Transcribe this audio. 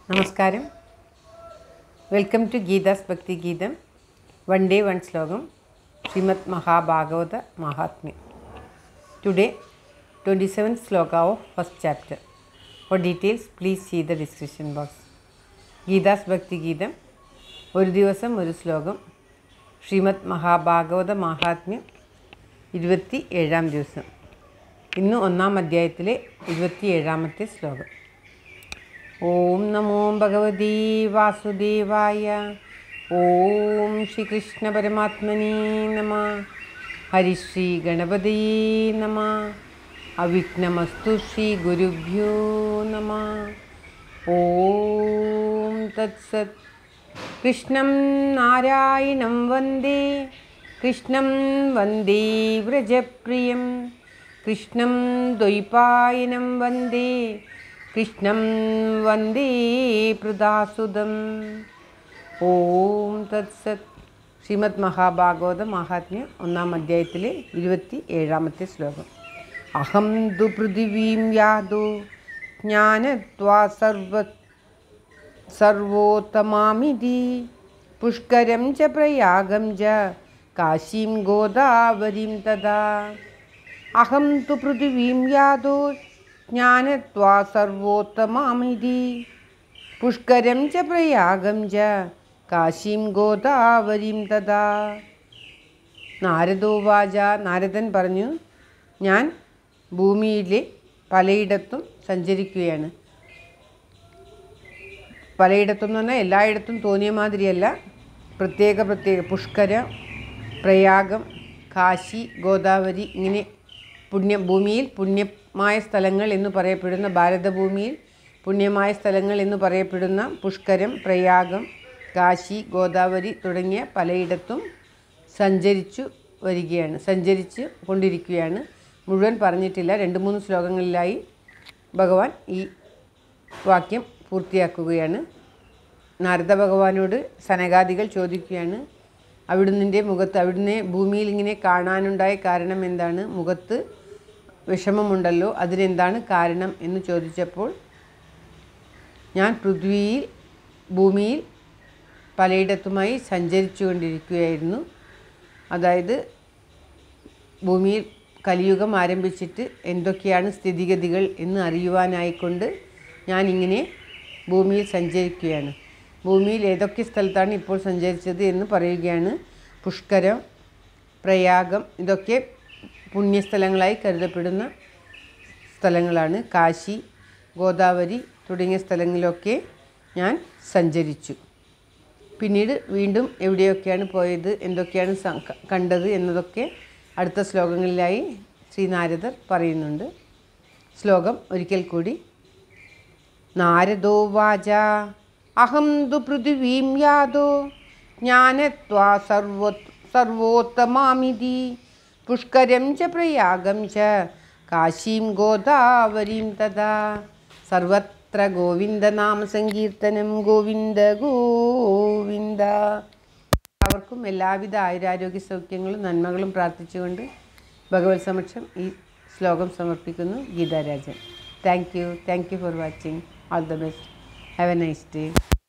നമസ്കാരം welcome to Geetha's Bhakti ഗീതം one day one ശ്ലോകം Srimad Mahabhagavata Mahatmyam today twenty seven ശ്ലോക of first chapter for details please see the description box Geetha's Bhakti Geetham ഒരു ദിവസം ഒരു ശ്ലോകം ശ്രീമദ് മഹാഭാഗവത മഹാത്മ്യം ഇരുപത്തി ഏഴാം ദിവസം ഇന്ന് ഒന്നാം അധ്യായത്തിലെ ഇരുപത്തി ഏഴാമത്തെ ശ്ലോകം ഓം നമോ ഭഗവതി വാസുദേവായ ഓം ശ്രീകൃഷ്ണ പരമാത്മനി നമ ഹരിശ്രീ ഗണപതി നമ അവിഘ്നമസ്തു ശ്രീ ഗുരുഭ്യോ നമ ഓം തത്സത് കൃഷ്ണം നാരായണം വന്ദേ കൃഷ്ണം വന്ദേ വ്രജപ്രിയം കൃഷ്ണം ദ്വൈപായനം വന്ദേ കൃഷ്ണം വന്ദേ പ്രദാസുതം ഓം തത്സത് ശ്രീമദ് മഹാഭാഗവത മഹാത്മ്യം ഒന്നാം അധ്യായത്തിലെ ഇരുപത്തി ഏഴാമത്തെ ശ്ലോകം അഹം തു പൃഥിവീം യാദോ ജ്ഞാനത്വാ സർവ സർവോത്തമാമിതി പുഷ്കരം ച പ്രയാഗം ച കാശീം ഗോദാവരീം തഥാ അഹം തു പൃഥിവീം യാദോ ജ്ഞാനത്വാ സർവോത്തമാമിതി പുഷ്കരം ച പ്രയാഗം ച കാശീം ഗോദാവരീം തഥാ നാരദോവാച നാരദൻ പറഞ്ഞു ഞാൻ ഭൂമിയിലെ പലയിടത്തും സഞ്ചരിക്കുകയാണ് പലയിടത്തും എന്ന് പറഞ്ഞാൽ എല്ലായിടത്തും തോന്നിയ മാതിരിയല്ല പ്രത്യേക പ്രത്യേക പുഷ്കര പ്രയാഗം കാശി ഗോദാവരി ഇങ്ങനെ പുണ്യ ഭൂമിയിൽ പുണ്യമായ സ്ഥലങ്ങൾ എന്ന് പറയപ്പെടുന്ന ഭാരതഭൂമിയിൽ പുണ്യമായ സ്ഥലങ്ങൾ എന്ന് പറയപ്പെടുന്ന പുഷ്കരം പ്രയാഗം കാശി ഗോദാവരി തുടങ്ങിയ പലയിടത്തും സഞ്ചരിച്ചു വരികയാണ് സഞ്ചരിച്ച് കൊണ്ടിരിക്കുകയാണ് മുഴുവൻ പറഞ്ഞിട്ടില്ല രണ്ട് മൂന്ന് ശ്ലോകങ്ങളിലായി ഭഗവാൻ ഈ വാക്യം പൂർത്തിയാക്കുകയാണ് നാരദ ഭഗവാനോട് സനകാദികൾ ചോദിക്കുകയാണ് അവിടുന്നിൻ്റെ മുഖത്ത് അവിടുന്ന് ഭൂമിയിൽ ഇങ്ങനെ കാണാനുണ്ടായ കാരണം എന്താണ് മുഖത്ത് വിഷമമുണ്ടല്ലോ അതിനെന്താണ് കാരണം എന്ന് ചോദിച്ചപ്പോൾ ഞാൻ പൃഥ്വിയിൽ ഭൂമിയിൽ പലയിടത്തുമായി സഞ്ചരിച്ചു കൊണ്ടിരിക്കുകയായിരുന്നു അതായത് ഭൂമിയിൽ കലിയുഗം ആരംഭിച്ചിട്ട് എന്തൊക്കെയാണ് സ്ഥിതിഗതികൾ എന്ന് അറിയുവാനായിക്കൊണ്ട് ഞാനിങ്ങനെ ഭൂമിയിൽ സഞ്ചരിക്കുകയാണ് ഭൂമിയിൽ ഏതൊക്കെ സ്ഥലത്താണ് ഇപ്പോൾ സഞ്ചരിച്ചത് എന്ന് പറയുകയാണ് പുഷ്കരം പ്രയാഗം ഇതൊക്കെ പുണ്യസ്ഥലങ്ങളായി കരുതപ്പെടുന്ന സ്ഥലങ്ങളാണ് കാശി ഗോദാവരി തുടങ്ങിയ സ്ഥലങ്ങളിലൊക്കെ ഞാൻ സഞ്ചരിച്ചു പിന്നീട് വീണ്ടും എവിടെയൊക്കെയാണ് പോയത് എന്തൊക്കെയാണ് സം- കണ്ടത് എന്നതൊക്കെ അടുത്ത ശ്ലോകങ്ങളിലായി ശ്രീനാരദർ പറയുന്നുണ്ട് ശ്ലോകം ഒരിക്കൽ കൂടി നാരദോ വാച അഹം തു പൃഥിവീം യാദോ ജ്ഞാനത്വാ സർവോ സർവോത്തമാമിതി പുഷ്കരം ച പ്രയാഗം ച കാശീം ഗോദാവരീം തഥാ സർവത്ര ഗോവിന്ദനാമ സങ്കീർത്തനം ഗോവിന്ദ ഗോവിന്ദ എല്ലാവർക്കും എല്ലാവിധ ആയുരാരോഗ്യ സൗഖ്യങ്ങളും നന്മകളും പ്രാർത്ഥിച്ചുകൊണ്ട് ഭഗവത് സമക്ഷം ഈ ശ്ലോകം സമർപ്പിക്കുന്നു Geetharajan thank you thank you for watching all the best have a nice day